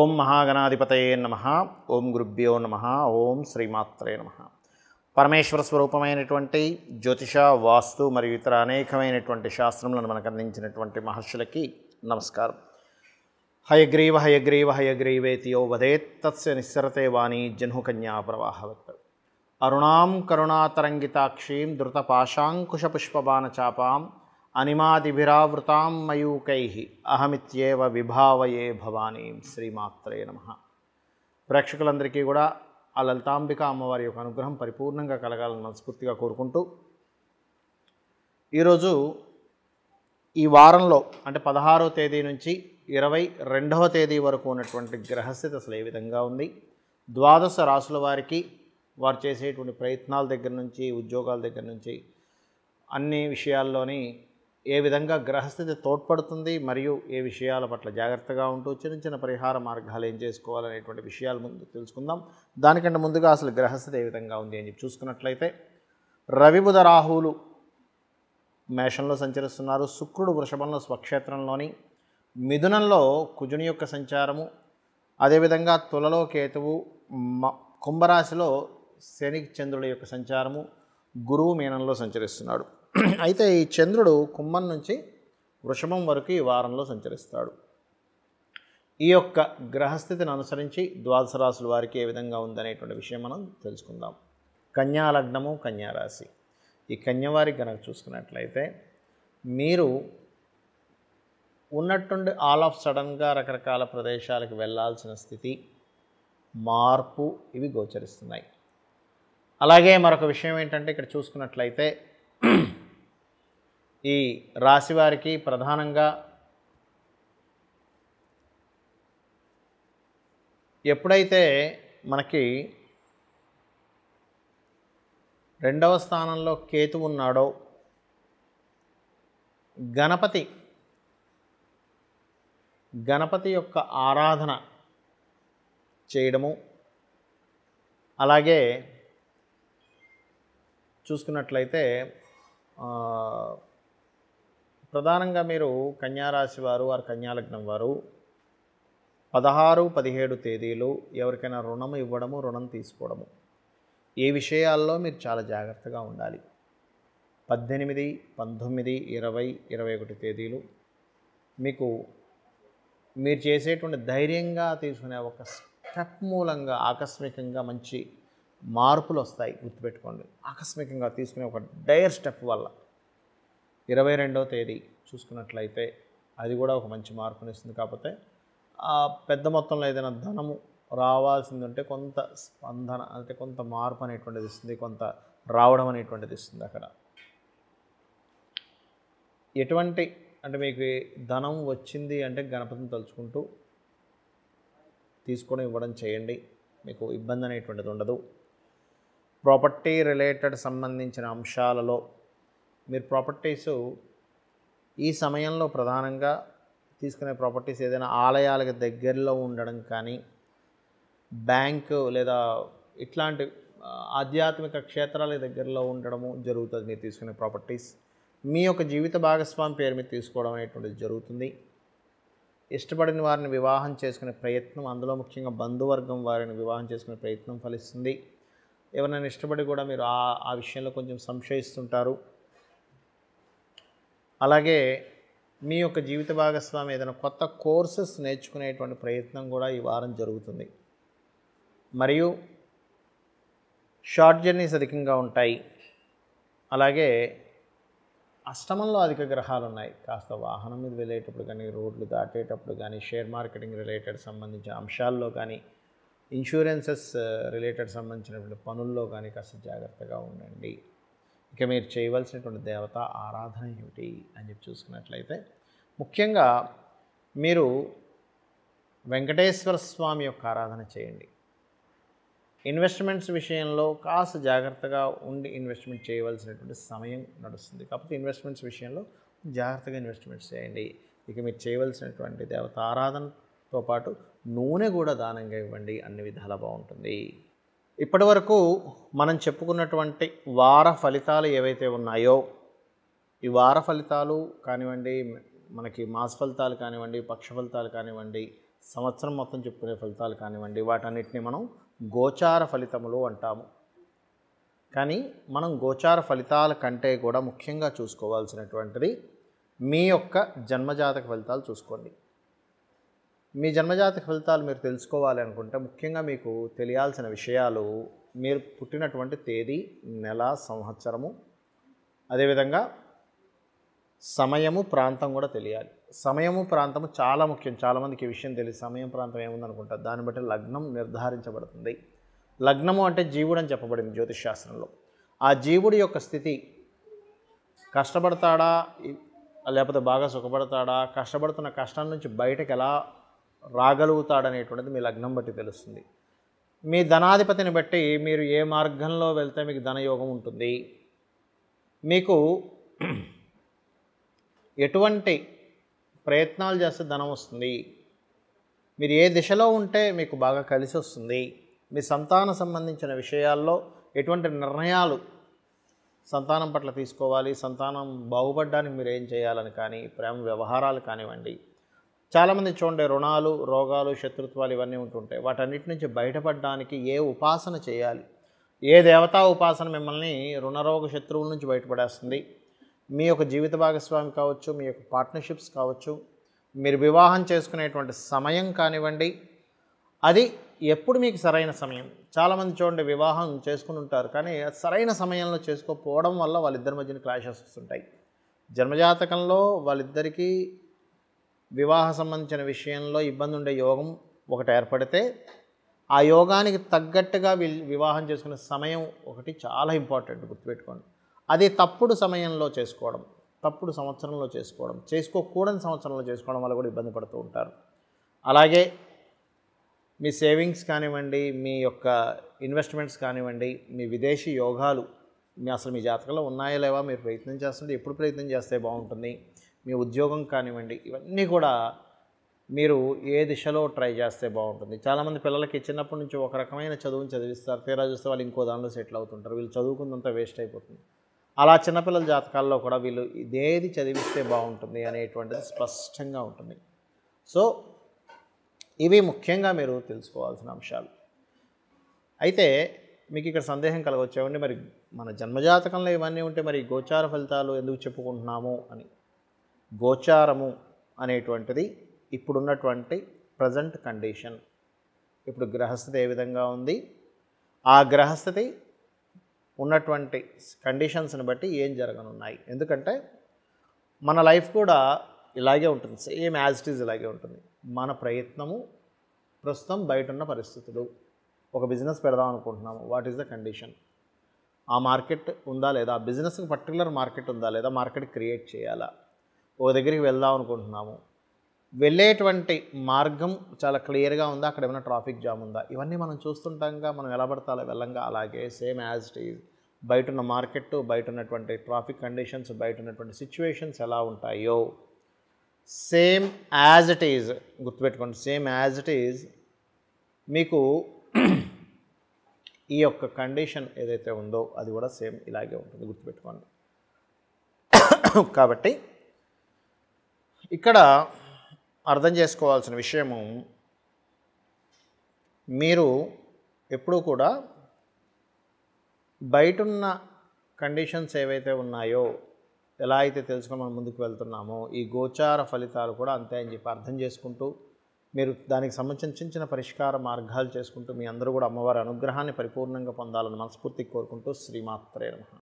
ఓం మహాగణాధిపతయే నమ ఓం గురుభ్యో నమ ఓం శ్రీమాత్రే నమ పరమేశ్వర స్వరూపమైనటువంటి జ్యోతిష వాస్తు మరియు ఇతర అనేకమైనటువంటి శాస్త్రములను మనకు అందించినటువంటి మహర్షులకి నమస్కారం హయగ్రీవ హయగ్రీవ హయగ్రీవేతి యో వదేత్ తత్స్య నిస్సరతే వాణి జహ్నుకన్యా ప్రవాహవత్ అరుణాం కరుణాతరంగితాక్షీం ధృతపాశాంకుశపుష్పబాణచాపాం అనిమాదిభిరావృతాం మయూకై అహమిత్యేవ విభావయే భవానీం శ్రీమాత్రే నమ ప్రేక్షకులందరికీ కూడా ఆ లలితాంబిక అమ్మవారి యొక్క అనుగ్రహం పరిపూర్ణంగా కలగాలని మనస్ఫూర్తిగా కోరుకుంటూ ఈరోజు ఈ వారంలో అంటే పదహారో తేదీ నుంచి ఇరవై రెండవ తేదీ వరకు ఉన్నటువంటి గ్రహస్థితి అసలు ఏ విధంగా ఉంది ద్వాదశ రాసుల వారికి వారు చేసేటువంటి ప్రయత్నాల దగ్గర నుంచి ఉద్యోగాల దగ్గర నుంచి అన్ని విషయాల్లోని ఏ విధంగా గ్రహస్థితి తోడ్పడుతుంది మరియు ఏ విషయాల పట్ల జాగ్రత్తగా ఉంటూ చిన్న చిన్న పరిహార మార్గాలు ఏం చేసుకోవాలనేటువంటి విషయాల ముందు తెలుసుకుందాం దానికంటే ముందుగా అసలు గ్రహస్థితి ఏ విధంగా ఉంది అని చెప్పి చూసుకున్నట్లయితే రవి బుధ రాహువులు మేషంలో సంచరిస్తున్నారు శుక్రుడు వృషభంలో స్వక్షేత్రంలోని మిథునంలో కుజుని యొక్క సంచారము అదేవిధంగా తులలో కేతువు మ కుంభరాశిలో శని చంద్రుడి యొక్క సంచారము గురువు మీనంలో సంచరిస్తున్నాడు అయితే ఈ చంద్రుడు కుంభం నుంచి వృషభం వరకు ఈ వారంలో సంచరిస్తాడు ఈ యొక్క గ్రహస్థితిని అనుసరించి ద్వాదశ రాశుల వారికి ఏ విధంగా ఉందనేటువంటి విషయం మనం తెలుసుకుందాం కన్యా లగ్నము కన్యా రాశి ఈ కన్యవారికి కనుక చూసుకున్నట్లయితే మీరు ఉన్నట్టుండి ఆల్ ఆఫ్ సడన్గా రకరకాల ప్రదేశాలకు వెళ్ళాల్సిన స్థితి మార్పు ఇవి గోచరిస్తున్నాయి అలాగే మరొక విషయం ఏంటంటే ఇక్కడ చూసుకున్నట్లయితే ఈ రాశి వారికి ప్రధానంగా ఎప్పుడైతే మనకి రెండవ స్థానంలో కేతు ఉన్నాడో గణపతి గణపతి యొక్క ఆరాధన చేయడము అలాగే చూసుకున్నట్లయితే ఆ, ప్రధానంగా మీరు కన్యారాశి వారు వారు కన్యాలగ్నం వారు పదహారు పదిహేడు తేదీలు ఎవరికైనా రుణం ఇవ్వడము రుణం తీసుకోవడము ఈ విషయాల్లో మీరు చాలా జాగ్రత్తగా ఉండాలి పద్దెనిమిది పంతొమ్మిది ఇరవై ఇరవై ఒకటి తేదీలు మీకు మీరు చేసేటువంటి ధైర్యంగా తీసుకునే ఒక స్టెప్ మూలంగా ఆకస్మికంగా మంచి మార్పులు వస్తాయి గుర్తుపెట్టుకోండి ఆకస్మికంగా తీసుకునే ఒక డైర్ స్టెప్ వల్ల ఇరవై రెండవ తేదీ చూసుకున్నట్లయితే అది కూడా ఒక మంచి మార్పునిస్తుంది కాకపోతే ఆ పెద్ద మొత్తంలో ఏదైనా ధనము రావాల్సింది ఉంటే కొంత స్పందన అంటే కొంత మార్పు అనేటువంటిది ఇస్తుంది కొంత రావడం అనేటువంటిది ఇస్తుంది అక్కడ ఎటువంటి అంటే మీకు ధనం వచ్చింది అంటే గణపతిని తలుచుకుంటూ తీసుకొని ఇవ్వడం చేయండి మీకు ఇబ్బంది అనేటువంటిది ఉండదు ప్రాపర్టీ రిలేటెడ్ సంబంధించిన అంశాలలో మీరు ప్రాపర్టీస్ ఈ సమయంలో ప్రధానంగా తీసుకునే ప్రాపర్టీస్ ఏదైనా ఆలయాలకు దగ్గరలో ఉండడం కానీ బ్యాంకు లేదా ఇట్లాంటి ఆ, ఆధ్యాత్మిక క్షేత్రాల దగ్గరలో ఉండడము జరుగుతుంది మీరు తీసుకునే ప్రాపర్టీస్ మీ యొక్క జీవిత భాగస్వామి పేరు మీద తీసుకోవడం అనేటువంటిది జరుగుతుంది ఇష్టపడిన వారిని వివాహం చేసుకునే ప్రయత్నం అందులో ముఖ్యంగా బంధువర్గం వారిని వివాహం చేసుకునే ప్రయత్నం ఫలిస్తుంది ఎవరైనా ఇష్టపడి కూడా మీరు ఆ ఆ విషయంలో కొంచెం సంశయిస్తుంటారు అలాగే మీ యొక్క జీవిత భాగస్వామి ఏదైనా కొత్త కోర్సెస్ నేర్చుకునేటువంటి ప్రయత్నం కూడా ఈ వారం జరుగుతుంది మరియు షార్ట్ జర్నీస్ అధికంగా ఉంటాయి అలాగే అష్టమంలో అధిక గ్రహాలు ఉన్నాయి కాస్త వాహనం మీద వెళ్ళేటప్పుడు కానీ రోడ్లు దాటేటప్పుడు కానీ షేర్ మార్కెటింగ్ రిలేటెడ్ సంబంధించిన అంశాల్లో కానీ ఇన్సూరెన్సెస్ రిలేటెడ్ సంబంధించినటువంటి పనుల్లో కానీ కాస్త జాగ్రత్తగా ఉండండి ఇక మీరు చేయవలసినటువంటి దేవత ఆరాధన ఏమిటి అని చెప్పి చూసుకున్నట్లయితే ముఖ్యంగా మీరు వెంకటేశ్వర స్వామి యొక్క ఆరాధన చేయండి ఇన్వెస్ట్మెంట్స్ విషయంలో కాస్త జాగ్రత్తగా ఉండి ఇన్వెస్ట్మెంట్ చేయవలసినటువంటి సమయం నడుస్తుంది కాకపోతే ఇన్వెస్ట్మెంట్స్ విషయంలో జాగ్రత్తగా ఇన్వెస్ట్మెంట్స్ చేయండి ఇక మీరు చేయవలసినటువంటి దేవత ఆరాధనతో పాటు నూనె కూడా దానంగా ఇవ్వండి అన్ని విధాలా బాగుంటుంది ఇప్పటి వరకు మనం చెప్పుకున్నటువంటి వార ఫలితాలు ఏవైతే ఉన్నాయో ఈ వార ఫలితాలు కానివ్వండి మనకి మాస ఫలితాలు కానివ్వండి పక్ష ఫలితాలు కానివ్వండి సంవత్సరం మొత్తం చెప్పుకునే ఫలితాలు కానివ్వండి వాటన్నిటిని మనం గోచార ఫలితములు అంటాము కానీ మనం గోచార ఫలితాల కంటే కూడా ముఖ్యంగా చూసుకోవాల్సినటువంటిది మీ యొక్క జన్మజాతక ఫలితాలు చూసుకోండి మీ జన్మజాతక ఫలితాలు మీరు తెలుసుకోవాలి అనుకుంటే ముఖ్యంగా మీకు తెలియాల్సిన విషయాలు మీరు పుట్టినటువంటి తేదీ నెల సంవత్సరము అదేవిధంగా సమయము ప్రాంతం కూడా తెలియాలి సమయము ప్రాంతము చాలా ముఖ్యం చాలామందికి ఈ విషయం తెలియదు సమయం ప్రాంతం ఏముందనుకుంటారు దాన్ని బట్టి లగ్నం నిర్ధారించబడుతుంది లగ్నము అంటే జీవుడు అని చెప్పబడింది జ్యోతిష్ శాస్త్రంలో ఆ జీవుడి యొక్క స్థితి కష్టపడతాడా ఈ- లేకపోతే బాగా సుఖపడతాడా కష్టపడుతున్న కష్టం నుంచి బయటకు ఎలా రాగలుగుతాడనేటువంటిది మీ లగ్నం బట్టి తెలుస్తుంది మీ ధనాధిపతిని బట్టి మీరు ఏ మార్గంలో వెళ్తే మీకు ధనయోగం ఉంటుంది మీకు ఎటువంటి ప్రయత్నాలు చేస్తే ధనం వస్తుంది మీరు ఏ దిశలో ఉంటే మీకు బాగా కలిసి వస్తుంది మీ సంతాన సంబంధించిన విషయాల్లో ఎటువంటి నిర్ణయాలు సంతానం పట్ల తీసుకోవాలి సంతానం బాగుపడడానికి మీరు ఏం చేయాలని కానీ ప్రేమ వ్యవహారాలు కానివ్వండి చాలామంది చూడండి రుణాలు రోగాలు శత్రుత్వాలు ఇవన్నీ ఉంటుంటాయి వాటన్నిటి నుంచి బయటపడడానికి ఏ ఉపాసన చేయాలి ఏ దేవతా ఉపాసన మిమ్మల్ని రుణరోగ శత్రువుల నుంచి బయటపడేస్తుంది మీ యొక్క జీవిత భాగస్వామి కావచ్చు మీ యొక్క పార్ట్నర్షిప్స్ కావచ్చు మీరు వివాహం చేసుకునేటువంటి సమయం కానివ్వండి అది ఎప్పుడు మీకు సరైన సమయం చాలామంది చూడండి వివాహం చేసుకుని ఉంటారు కానీ అది సరైన సమయంలో చేసుకోకపోవడం వల్ల వాళ్ళిద్దరి మధ్యన క్లాషెస్ వస్తుంటాయి జన్మజాతకంలో వాళ్ళిద్దరికీ వివాహ సంబంధించిన విషయంలో ఇబ్బంది ఉండే యోగం ఒకటి ఏర్పడితే ఆ యోగానికి తగ్గట్టుగా వీళ్ళు వివాహం చేసుకునే సమయం ఒకటి చాలా ఇంపార్టెంట్ గుర్తుపెట్టుకోండి అది తప్పుడు సమయంలో చేసుకోవడం తప్పుడు సంవత్సరంలో చేసుకోవడం చేసుకోకూడని సంవత్సరంలో చేసుకోవడం వల్ల కూడా ఇబ్బంది పడుతూ ఉంటారు అలాగే మీ సేవింగ్స్ కానివ్వండి మీ యొక్క ఇన్వెస్ట్మెంట్స్ కానివ్వండి మీ విదేశీ యోగాలు మీ అసలు మీ జాతకంలో ఉన్నాయా లేవా మీరు ప్రయత్నం చేస్తుంటే ఎప్పుడు ప్రయత్నం చేస్తే బాగుంటుంది మీ ఉద్యోగం కానివ్వండి ఇవన్నీ కూడా మీరు ఏ దిశలో ట్రై చేస్తే బాగుంటుంది చాలామంది పిల్లలకి చిన్నప్పటి నుంచి ఒక రకమైన చదువుని చదివిస్తారు తీరా చూస్తే వాళ్ళు ఇంకో దానిలో సెటిల్ అవుతుంటారు వీళ్ళు చదువుకుందంతా వేస్ట్ అయిపోతుంది అలా చిన్నపిల్లల జాతకాల్లో కూడా వీళ్ళు ఇదేది చదివిస్తే బాగుంటుంది అనేటువంటిది స్పష్టంగా ఉంటుంది సో ఇవి ముఖ్యంగా మీరు తెలుసుకోవాల్సిన అంశాలు అయితే మీకు ఇక్కడ సందేహం కలగవచ్చు ఏమండి మరి మన జన్మజాతకంలో ఇవన్నీ ఉంటే మరి గోచార ఫలితాలు ఎందుకు చెప్పుకుంటున్నాము అని గోచారము అనేటువంటిది ఇప్పుడున్నటువంటి ప్రజెంట్ కండిషన్ ఇప్పుడు గ్రహస్థితి ఏ విధంగా ఉంది ఆ గ్రహస్థితి ఉన్నటువంటి కండిషన్స్ని బట్టి ఏం జరగనున్నాయి ఎందుకంటే మన లైఫ్ కూడా ఇలాగే ఉంటుంది సేమ్ యాజ్ ఇట్ ఈజ్ ఇలాగే ఉంటుంది మన ప్రయత్నము ప్రస్తుతం బయట ఉన్న పరిస్థితులు ఒక బిజినెస్ పెడదాం అనుకుంటున్నాము వాట్ ఈస్ ద కండిషన్ ఆ మార్కెట్ ఉందా లేదా ఆ బిజినెస్కి పర్టికులర్ మార్కెట్ ఉందా లేదా మార్కెట్ క్రియేట్ చేయాలా ఓ దగ్గరికి వెళ్దాం అనుకుంటున్నాము వెళ్ళేటువంటి మార్గం చాలా క్లియర్గా ఉందా అక్కడ ఏమైనా ట్రాఫిక్ జామ్ ఉందా ఇవన్నీ మనం చూస్తుంటాంగా మనం ఎలా పడతా అలా వెళ్ళంగా అలాగే సేమ్ యాజ్ ఇట్ ఈజ్ బయట ఉన్న మార్కెట్ బయట ఉన్నటువంటి ట్రాఫిక్ కండిషన్స్ బయట ఉన్నటువంటి సిచ్యువేషన్స్ ఎలా ఉంటాయో సేమ్ యాజ్ ఇట్ ఈజ్ గుర్తుపెట్టుకోండి సేమ్ యాజ్ ఇట్ ఈజ్ మీకు ఈ యొక్క కండిషన్ ఏదైతే ఉందో అది కూడా సేమ్ ఇలాగే ఉంటుంది గుర్తుపెట్టుకోండి కాబట్టి ఇక్కడ అర్థం చేసుకోవాల్సిన విషయము మీరు ఎప్పుడూ కూడా బయటున్న కండిషన్స్ ఏవైతే ఉన్నాయో ఎలా అయితే తెలుసుకొని మనం ముందుకు వెళ్తున్నామో ఈ గోచార ఫలితాలు కూడా అంతే అని చెప్పి అర్థం చేసుకుంటూ మీరు దానికి సంబంధించిన చిన్న చిన్న పరిష్కార మార్గాలు చేసుకుంటూ మీ అందరూ కూడా అమ్మవారి అనుగ్రహాన్ని పరిపూర్ణంగా పొందాలని మనస్ఫూర్తిగా కోరుకుంటూ శ్రీమాత్రే నమః